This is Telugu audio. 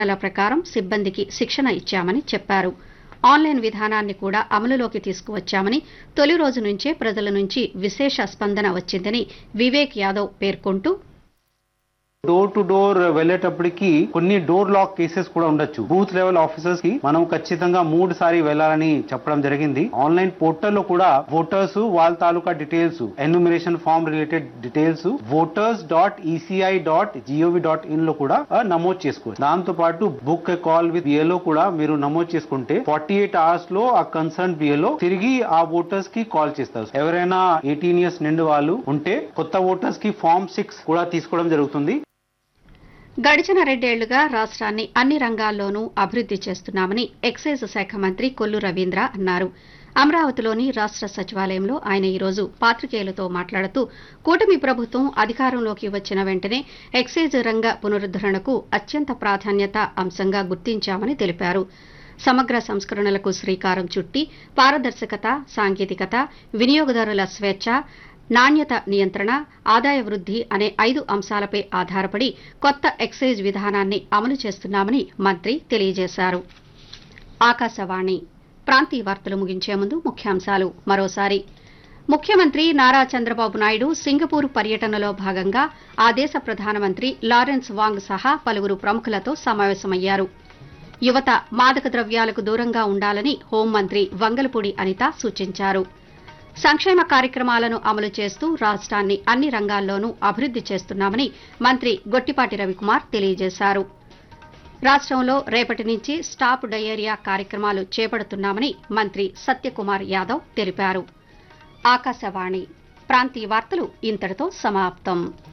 ల ప్రకారం సిబ్బందికి శిక్షణ ఇచ్చామని చెప్పారు ఆన్లైన్ విధానాన్ని కూడా అమలులోకి తీసుకువచ్చామని తొలి రోజు నుంచే ప్రజల నుంచి విశేష స్పందన వచ్చిందని వివేక్ యాదవ్ పేర్కొంటూ డోర్ టు డోర్ వెళ్ళేటప్పటికి కొన్ని డోర్ లాక్ కేసెస్ కూడా ఉండొచ్చు బూత్ లెవెల్ ఆఫీసర్స్ కి మనం ఖచ్చితంగా మూడు సారి వెళ్ళాలని చెప్పడం జరిగింది ఆన్లైన్ పోర్టల్ లో కూడా ఓటర్స్ వాళ్ళ తాలూకా details enumeration form related details voters dot ECI dot gov dot in లో కూడా ఆ, నమోదు చేసుకోవచ్చు దాంతో పాటు బుక్ కాల్ విత్ బిఏలో కూడా మీరు నమోదు చేసుకుంటే ఫార్టీ ఎయిట్ అవర్స్ లో ఆ కన్సర్న్ బిఏలో తిరిగి ఆ ఓటర్స్ కి కాల్ చేస్తారు ఎవరైనా ఎయిటీన్ ఇయర్స్ నిండు వాళ్ళు ఉంటే కొత్త ఓటర్స్ కి ఫామ్ సిక్స్ కూడా తీసుకోవడం జరుగుతుంది గడిచిన రెండేళ్లుగా రాష్ట్రాన్ని అన్ని రంగాల్లోనూ అభివృద్ది చేస్తున్నామని ఎక్సైజ్ శాఖ మంత్రి కొల్లు రవీంద్ర అన్నారు అమరావతిలోని రాష్ట్ర సచివాలయంలో ఆయన ఈరోజు పాత్రికేయులతో మాట్లాడుతూ కూటమి ప్రభుత్వం అధికారంలోకి వచ్చిన వెంటనే ఎక్సైజ్ రంగ పునరుద్దరణకు అత్యంత ప్రాధాన్యత అంశంగా గుర్తించామని తెలిపారు సమగ్ర సంస్కరణలకు శ్రీకారం చుట్టి పారదర్శకత సాంకేతికత వినియోగదారుల స్వేచ్ఛ నాణ్యత నియంత్రణ ఆదాయ వృద్ధి అనే ఐదు అంశాలపై ఆధారపడి కొత్త ఎక్సైజ్ విధానాన్ని అమలు చేస్తున్నామని మంత్రి తెలియజేశారు ఆకాశవాణి ప్రాంతీయ వార్తలు ముగించే ముందు ముఖ్యాంశాలు మరోసారి ముఖ్యమంత్రి నారా చంద్రబాబు నాయుడు సింగపూర్ పర్యటనలో భాగంగా ఆ దేశ ప్రధానమంత్రి లారెన్స్ వాంగ్ సహా పలువురు ప్రముఖులతో సమావేశమయ్యారు యువత మాదక ద్రవ్యాలకు దూరంగా ఉండాలని హోంమంత్రి వంగలపూడి అనిత సూచించారు సంక్షేమ కార్యక్రమాలను అమలు చేస్తూ రాష్ట్రాన్ని అన్ని రంగాల్లోనూ అభివృద్ది చేస్తున్నామని మంత్రి గొట్టిపాటి రవికుమార్ తెలియజేశారు రాష్ట్రంలో రేపటి నుంచి స్టాప్ డయేరియా కార్యక్రమాలు చేపడుతున్నామని మంత్రి సత్యకుమార్ యాదవ్ తెలిపారు ఆకాశవాణి ప్రాంతీయ వార్తలు ఇంతటితో సమాప్తం